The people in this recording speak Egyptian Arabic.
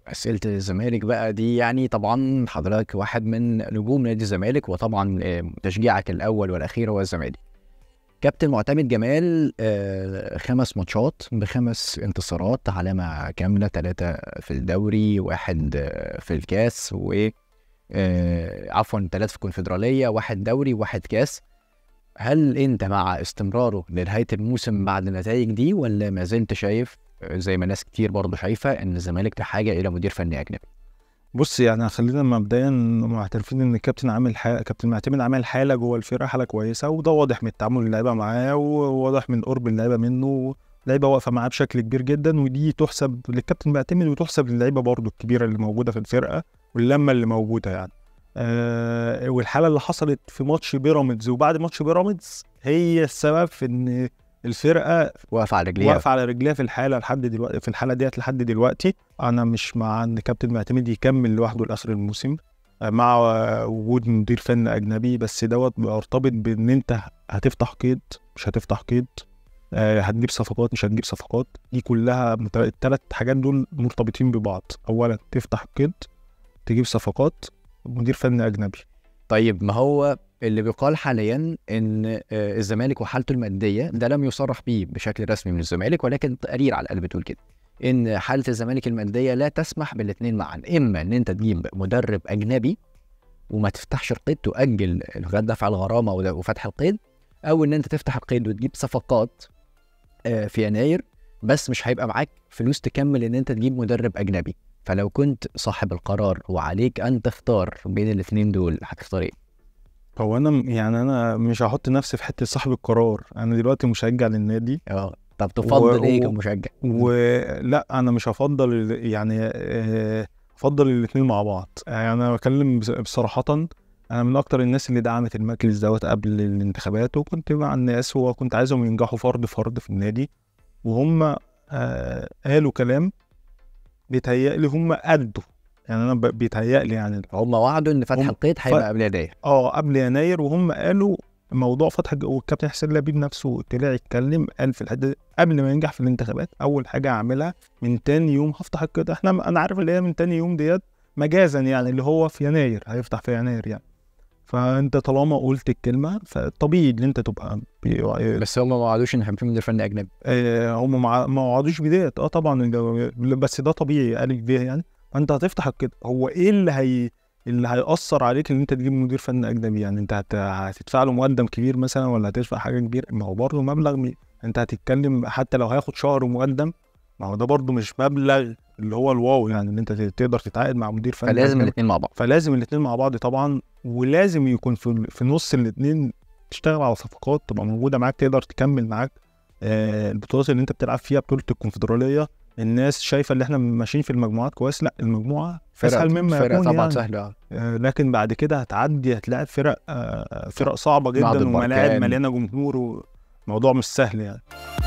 اسئله الزمالك بقى دي يعني طبعا حضرتك واحد من نجوم نادي الزمالك وطبعا آه، تشجيعك الاول والاخير هو الزمالك كابتن معتمد جمال آه، خمس ماتشات بخمس انتصارات علامة كاملة ثلاثة في الدوري واحد آه، في الكاس و آه، عفوا ثلاثة في الكونفدرالية واحد دوري واحد كاس هل انت مع استمراره لنهاية الموسم بعد النتائج دي ولا ما زلت شايف آه، زي ما ناس كتير برضه شايفة ان الزمالك بحاجة الى مدير فني اجنبي بص يعني خلينا مبدئيا معترفين ان الكابتن عامل حالة كابتن معتمد عامل حاله جوه الفرقه حاله كويسه وده واضح من التعامل اللعيبه معاه وواضح من قرب اللعيبه منه اللعيبه واقفه معاه بشكل كبير جدا ودي تحسب للكابتن معتمد وتحسب للعيبه برضه الكبيره اللي موجوده في الفرقه واللمه اللي موجوده يعني آه والحاله اللي حصلت في ماتش بيراميدز وبعد ماتش بيراميدز هي السبب في ان الفرقه واقف على رجليها واقفه على رجليها في الحاله لحد دلوقتي في الحاله ديت لحد دلوقتي انا مش مع ان كابتن معتمد يكمل لوحده لاخر الموسم آه، مع آه، وجود مدير فن اجنبي بس دوت مرتبط بان انت هتفتح قيد مش هتفتح قيد آه، هتجيب صفقات مش هتجيب صفقات دي كلها مت- التلات حاجات دول مرتبطين ببعض اولا تفتح قيد تجيب صفقات مدير فن اجنبي طيب ما هو اللي بيقال حاليا ان آه، الزمالك وحالته الماديه ده لم يصرح به بشكل رسمي من الزمالك ولكن تقارير على الاقل بتقول كده ان حاله الزمالك الماديه لا تسمح بالاثنين معا اما ان انت تجيب مدرب اجنبي وما تفتحش القيد تؤجل لغايه دفع الغرامه وده- وفتح القيد او ان انت تفتح القيد وتجيب صفقات آه، في يناير بس مش هيبقى معاك فلوس تكمل ان انت تجيب مدرب اجنبي فلو كنت صاحب القرار وعليك ان تختار بين الاثنين دول هتختار ايه هو انا م- يعني انا مش هحط نفسي في حته صاحب القرار انا دلوقتي مشجع للنادي اه طب تفضل و- ايه و- كمشجع؟ ولا انا مش هفضل ال- يعني آه، افضل الاثنين مع بعض يعني انا بكلم بص- بصراحه انا من اكتر الناس اللي دعمت المجلس دوت قبل الانتخابات وكنت مع الناس وكنت عايزهم ينجحوا فرد فرد في النادي وهم آه قالوا كلام بيتهيألي هم أدوا يعني انا ب- بيتهيألي يعني هم وعدوا ان فتح هم- القيد هيبقى قبل يناير اه قبل يناير وهم قالوا موضوع فتح الج- والكابتن حسين لبيب نفسه طلع يتكلم قال في الحته دي قبل ما ينجح في الانتخابات اول حاجه هعملها من تاني يوم هفتح الكده احنا انا عارف اللي هي من تاني يوم ديت مجازا يعني اللي هو في يناير هيفتح في يناير يعني فانت طالما قلت الكلمه فطبيعي ان انت تبقى بي- بس هم ما وعدوش ان هيبقى في مدير فني اجنبي آه، هم مع- ما وعدوش بديت اه طبعا ده- بس ده طبيعي الف ب يعني فانت هتفتح كده هو ايه اللي هي اللي هيأثر عليك ان انت تجيب مدير فني اجنبي يعني انت هت... هتدفع له مقدم كبير مثلا ولا هتدفع حاجه كبيره ما هو برضه مبلغ م... انت هتتكلم حتى لو هياخد شهر مقدم ما هو ده برضه مش مبلغ اللي هو الواو يعني ان انت ت- تقدر تتعاقد مع مدير فني فلازم أجنبي. الاثنين مع بعض فلازم الاثنين مع بعض طبعا ولازم يكون في في نص الاثنين تشتغل على صفقات تبقى موجوده معاك تقدر تكمل معاك آه، البطولات اللي انت بتلعب فيها بطوله الكونفدراليه الناس شايفه ان احنا ماشيين في المجموعات كويس لا المجموعه اسهل مما فرق يكون طبعا يعني سهله آه. آه، لكن بعد كده هتعدي هتلاعب فرق آه، فرق صعبه بعض جدا البركان. وملاعب مليانه جمهور وموضوع مش سهل يعني